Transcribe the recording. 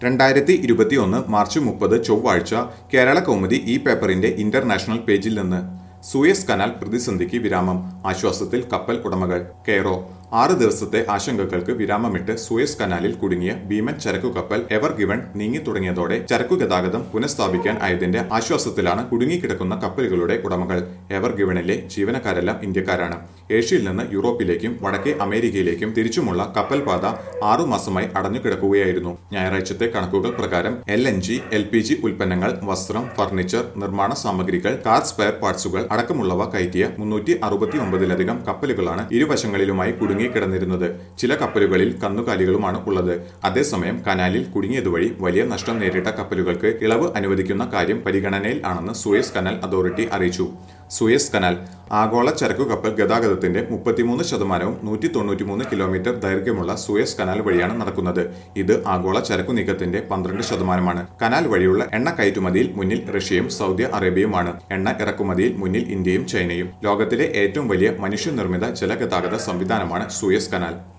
രണ്ടായിരത്തി ഇരുപത്തിയൊന്ന് മാർച്ച് മുപ്പത് ചൊവ്വാഴ്ച കേരള കൗമുദി ഈ പേപ്പറിന്റെ ഇന്റർനാഷണൽ പേജിൽ നിന്ന് സൂയസ് കനാൽ പ്രതിസന്ധിക്ക് വിരാമം ആശ്വാസത്തിൽ കപ്പൽ ഉടമകൾ കെയറോ ആറ് ദിവസത്തെ ആശങ്കകൾക്ക് വിരാമമിട്ട് സൂയസ് കനാലിൽ കുടുങ്ങിയ ഭീമൻ ചരക്കു കപ്പൽ എവർ ഗിവൺ നീങ്ങി തുടങ്ങിയതോടെ ചരക്കു ഗതാഗതം പുനഃസ്ഥാപിക്കാൻ ആയതിന്റെ ആശ്വാസത്തിലാണ് കുടുങ്ങിക്കിടക്കുന്ന കപ്പലുകളുടെ ഉടമകൾ എവർ ഗിവണിലെ ജീവനക്കാരെല്ലാം ഇന്ത്യക്കാരാണ് ഏഷ്യയിൽ നിന്ന് യൂറോപ്പിലേക്കും വടക്കേ അമേരിക്കയിലേക്കും തിരിച്ചുമുള്ള കപ്പൽ പാത ആറുമാസമായി അടഞ്ഞുകിടക്കുകയായിരുന്നു ഞായറാഴ്ചത്തെ കണക്കുകൾ പ്രകാരം L N G L P G ഉൽപ്പന്നങ്ങൾ വസ്ത്രം ഫർണിച്ചർ നിർമ്മാണ സാമഗ്രികൾ കാർ സ്പെയർ പാർട്സുകൾ അടക്കമുള്ളവ കയറ്റിയ മുന്നൂറ്റി അറുപത്തി ഒമ്പതിലധികം കപ്പലുകളാണ് ഇരുവശങ്ങളിലുമായി കുടുങ്ങിക്കിടന്നിരുന്നത് ചില കപ്പലുകളിൽ കന്നുകാലികളുമാണ് ഉള്ളത് അതേസമയം കനാലിൽ കുടുങ്ങിയതുവഴി വലിയ നഷ്ടം നേരിട്ട കപ്പലുകൾക്ക് ഇളവ് അനുവദിക്കുന്ന കാര്യം പരിഗണനയിൽ ആണെന്ന് സൂയസ് കനാൽ അതോറിറ്റി അറിയിച്ചു സൂയസ് കനാൽ ആഗോള ചരക്കു കപ്പൽ ഗതാഗതത്തിന്റെ മുപ്പത്തിമൂന്ന് ശതമാനവും നൂറ്റി തൊണ്ണൂറ്റിമൂന്ന് കിലോമീറ്റർ ദൈർഘ്യമുള്ള സൂയസ് കനാൽ വഴിയാണ് നടക്കുന്നത് ഇത് ആഗോള ചരക്കു നീക്കത്തിന്റെ പന്ത്രണ്ട് ശതമാനമാണ് കനാൽ വഴിയുള്ള എണ്ണ കയറ്റുമതിയിൽ മുന്നിൽ റഷ്യയും സൗദി അറേബ്യയുമാണ് എണ്ണ ഇറക്കുമതിയിൽ മുന്നിൽ ഇന്ത്യയും ചൈനയും ലോകത്തിലെ ഏറ്റവും വലിയ മനുഷ്യനിർമ്മിത ജലഗതാഗത സംവിധാനമാണ് സൂയസ് കനാൽ